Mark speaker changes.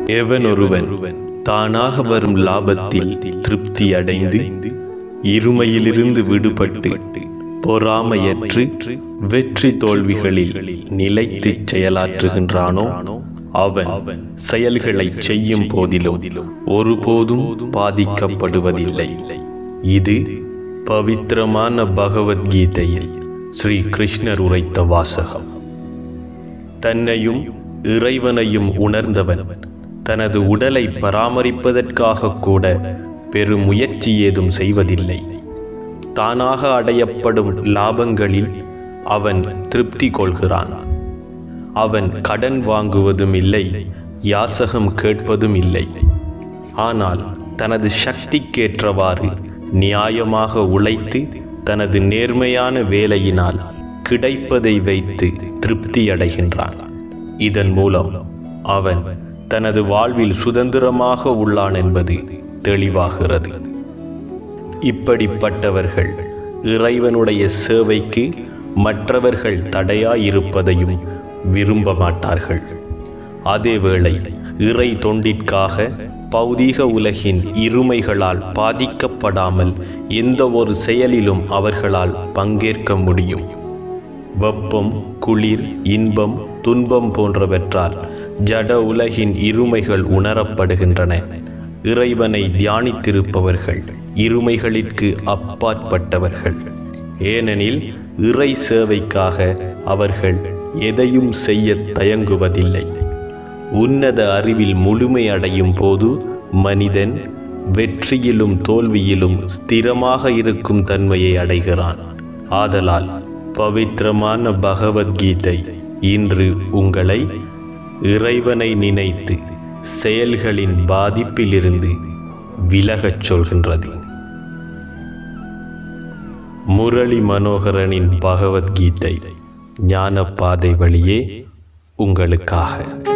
Speaker 1: எவனொருவன் தானாக வரும் லாபத்தில் திருப்தி அடைந்து இருமையிலிருந்து விடுபட்டு பொறாமையற்று வெற்றி தோல்விகளில் நிலைத்து செயலாற்றுகின்றானோ அவன் செயல்களை செய்யும் போதிலும் ஒருபோதும் பாதிக்கப்படுவதில்லை இது பவித்திரமான பகவத்கீதையில் ஸ்ரீ கிருஷ்ணர் உரைத்த வாசகம் தன்னையும் இறைவனையும் உணர்ந்தவன் தனது உடலை பராமரிப்பதற்காக கூட பெரும் முயற்சி ஏதும் செய்வதில்லை தானாக அடையப்படும் லாபங்களில் அவன் திருப்தி கொள்கிறான் அவன் கடன் வாங்குவதும் இல்லை யாசகம் கேட்பதும் இல்லை ஆனால் தனது சக்திக்கேற்றவாறு நியாயமாக உழைத்து தனது நேர்மையான வேலையினால் கிடைப்பதை வைத்து திருப்தி அடைகின்றான் இதன் மூலம் அவன் தனது வாழ்வில் சுதந்திரமாக உள்ளான் என்பது தெளிவாகிறது இப்படிப்பட்டவர்கள் இறைவனுடைய சேவைக்கு மற்றவர்கள் தடையாயிருப்பதையும் விரும்ப மாட்டார்கள் அதேவேளை இறை தொண்டிற்காக பௌதீக உலகின் இருமைகளால் பாதிக்கப்படாமல் எந்த ஒரு செயலிலும் அவர்களால் பங்கேற்க முடியும் வெப்பம் குளிர் இன்பம் துன்பம் போன்றவற்றால் ஜட உலகின் இருமைகள் உணரப்படுகின்றன இறைவனை தியானித்திருப்பவர்கள் இருமைகளிற்கு அப்பாற்பட்டவர்கள் ஏனெனில் இறை சேவைக்காக அவர்கள் எதையும் செய்ய தயங்குவதில்லை உன்னத அறிவில் முழுமையடையும் போது மனிதன் வெற்றியிலும் தோல்வியிலும் ஸ்திரமாக இருக்கும் தன்மையை அடைகிறான் ஆதலால் பவித்திரமான பகவத்கீதை இன்று உங்களை இறைவனை நினைத்து செயல்களின் பாதிப்பிலிருந்து விலகச் சொல்கின்றது முரளி மனோகரனின் பகவத்கீதை ஞான பாதை வழியே உங்களுக்காக